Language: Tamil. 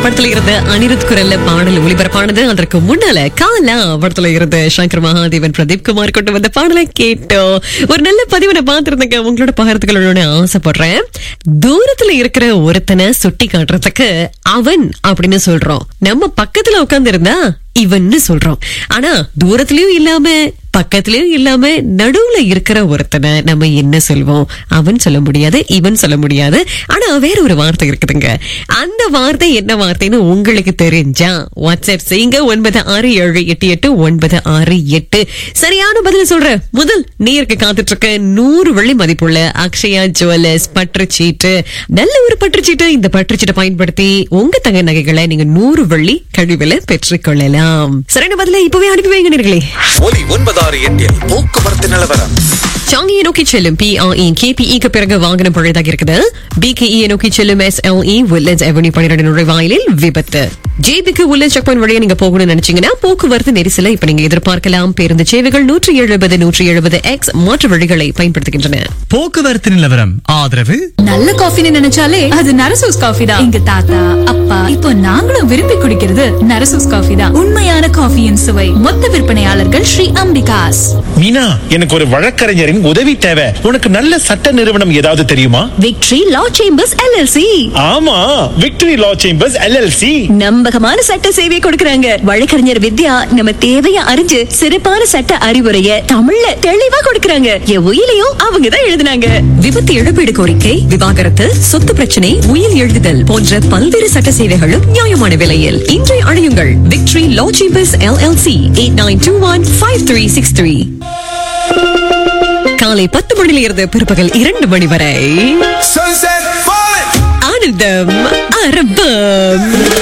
படத்துல இருந்த அனிருத் குரல்ல பாடல் ஒளிபரப்பானது அதற்கு முன்னால காலா படத்துல இருந்த சங்கர் மகாதேவன் பிரதீப் குமார் கொண்டு வந்த பாடலை கேட்டோம் ஒரு நல்ல பதிவு நான் பார்த்திருந்தேங்க உங்களோட பகிர்ந்துக்கணும்னு ஆசைப்படுறேன் தூரத்துல இருக்கிற ஒருத்தனை சுட்டி காட்டுறதுக்கு அவன் அப்படின்னு சொல்றோம் நம்ம பக்கத்துல உட்கார்ந்து இருந்தா இவன்னு சொல்றோம் ஆனா தூரத்திலயும் இல்லாம பக்கத்திலயும் இல்லாம நடுவுல இருக்கிற ஒருத்தனை நம்ம என்ன சொல்வோம் அவன் சொல்ல முடியாது இவன் சொல்ல முடியாது ஆனா வேற ஒரு வார்த்தை இருக்குதுங்க அந்த வார்த்தை என்ன வார்த்தைன்னு உங்களுக்கு தெரிஞ்சா வாட்ஸ்அப் செய்யுங்க ஒன்பது ஆறு ஏழு எட்டு எட்டு ஒன்பது ஆறு எட்டு சரியான பதில் சொல்ற முதல் நேருக்கு காத்துட்டு இருக்க நூறு வெள்ளி மதிப்புள்ள அக்ஷயா ஜுவல்லர்ஸ் பற்றுச்சீட்டு நல்ல ஒரு பற்றுச்சீட்டு இந்த பற்றுச்சீட்டை பயன்படுத்தி உங்க தங்க நகைகளை நீங்க நூறு வெள்ளி கழிவுல பெற்றுக் கொள்ளலாம் சரியான பதில இப்பவே அனுப்பி வைங்க நேர்களே ஒலி ஒன்பதாறு எட்டில் போக்குவரத்து நிலவரம் சாங்கியை நோக்கி செல்லும் பிஆஇ கேபிஇக்கு பிறகு வாகனம் பழுதாக இருக்குது பிகேஇ நோக்கி செல்லும் எஸ்எல்இ வில்லேஜ் அவென்யூ பன்னிரண்டு நுழைவாயிலில் விபத்து ஜேபிக்கு உள்ள செக் பாயிண்ட் வழியா நீங்க போகணும்னு நினைச்சீங்கன்னா போக்குவரத்து நெரிசலை இப்ப நீங்க எதிர்பார்க்கலாம் பேருந்து சேவைகள் நூற்றி எழுபது நூற்றி எழுபது எக்ஸ் மாற்று வழிகளை பயன்படுத்துகின்றன போக்குவரத்து நிலவரம் ஆதரவு நல்ல காஃபின்னு நினைச்சாலே அது நரசூஸ் காஃபி தான் எங்க தாத்தா அப்பா இப்போ நாங்களும் விரும்பி குடிக்கிறது நரசூஸ் காஃபி தான் உண்மையான காஃபியின் சுவை மொத்த விற்பனையாளர்கள் ஸ்ரீ அம்பிகாஸ் மீனா எனக்கு ஒரு வழக்கறிஞரின் உதவி தேவை உனக்கு நல்ல சட்ட நிறுவனம் ஏதாவது தெரியுமா விக்டரி லா சேம்பர்ஸ் எல்எல்சி ஆமா விக்டரி லா சேம்பர்ஸ் எல்எல்சி நம்பகமான சட்ட சேவை கொடுக்கறாங்க வழக்கறிஞர் வித்யா நம்ம தேவைய அறிஞ்சு சிறப்பான சட்ட அறிவுரைய தமிழ்ல தெளிவா கொடுக்கறாங்க என் உயிலையும் அவங்க தான் எழுதுனாங்க விபத்து இழப்பீடு கோரிக்கை விவாகரத்து சொத்து பிரச்சனை உயிர் எழுதுதல் போன்ற பல்வேறு சட்ட சேவைகளும் நியாயமான விலையில் இன்றை அழையுங்கள் victory law chambers LLC eight nine two one five three six three காலை பத்து மணியில இருந்து பிற்பகல் இரண்டு மணி வரை Sunset falling. ஆனந்தம் அரபம்